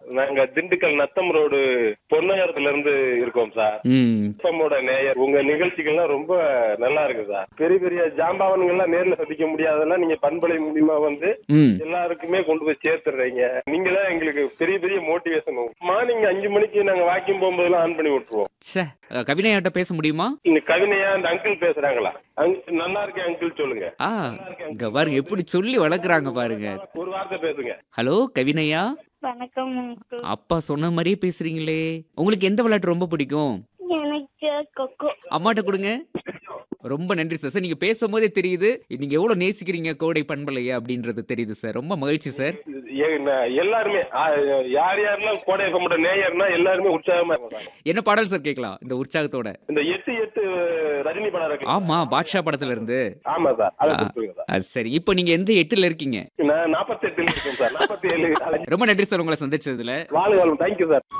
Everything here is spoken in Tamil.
நாங்க திண்டுக்கல் நத்தம் ரோடு பொன்னகரத்துல இருந்து இருக்கோம் சார் ம் எஃப்எம்மோட நேயர் உங்க நிகழ்ச்சிகள்லாம் ரொம்ப நல்லா இருக்கு சார் பெரிய பெரிய ஜாம்பாவன்கள்லாம் நேர்ல சந்திக்க முடியாதெல்லாம் நீங்க பண்பலை மூலியமா வந்து ம் எல்லாருக்குமே கொண்டு போய் சேர்த்துடுறீங்க நீங்க தான் எங்களுக்கு பெரிய பெரிய மோட்டிவேஷன் மார்னிங் அஞ்சு மணிக்கு நாங்க வாக்கிங் போகும்போதெல்லாம் ஆன் பண்ணி விட்டுருவோம் ச்சே கவினையாட்ட பேச முடியுமா இங்க கவினையா அந்த அங்கிள் பேசுறாங்களா அங்க- நல்லா இருக்கேன் அங்கிள் சொல்லுங்க ஆ இங்க பாருங்க எப்படி சொல்லி வளர்க்குறாங்க பாருங்க ஒரு வார்த்தை பேசுங்க ஹலோ கவினையா வணக்கம் uncle. அப்பா சொன்ன மாதிரியே பேசுறீங்களே உங்களுக்கு எந்த விளையாட்டு ரொம்ப பிடிக்கும் எனக்கு கொக்கோ அம்மாட்ட கொடுங்க ரொம்ப நன்றி சார் சார் நீங்க பேசும்போதே தெரியுது நீங்க எவ்வளவு நேசிக்கிறீங்க கோடை பண்பலையா அப்படின்றது தெரியுது சார் ரொம்ப மகிழ்ச்சி சார் ஏ- ந- எல்லாருமே ஆ, யார் யாரெல்லாம் கோடை எஃப்எம்மோட நேயர்னா எல்லாருமே உற்சாகமா இருக்காங்க என்ன பாடல் சார் கேட்கலாம் இந்த உற்சாகத்தோட இந்த எட்டு எட்டு ரஜினி படம் இருக்கு ஆமா பாட்ஷா படத்துல இருந்து ஆமா சார் அதை ஆ. கொடுத்துருங்க சார் அது சரி இப்போ நீங்க எந்த எட்டுல இருக்கீங்க நான் நாற்பத்தி எட்டுல இருக்கேன் சார் நாற்பத்தி ஏழு ரொம்ப நன்றி சார் உங்களை சந்திச்சதுல வாழ்க வாழ்வு தேங்க்யூ சார்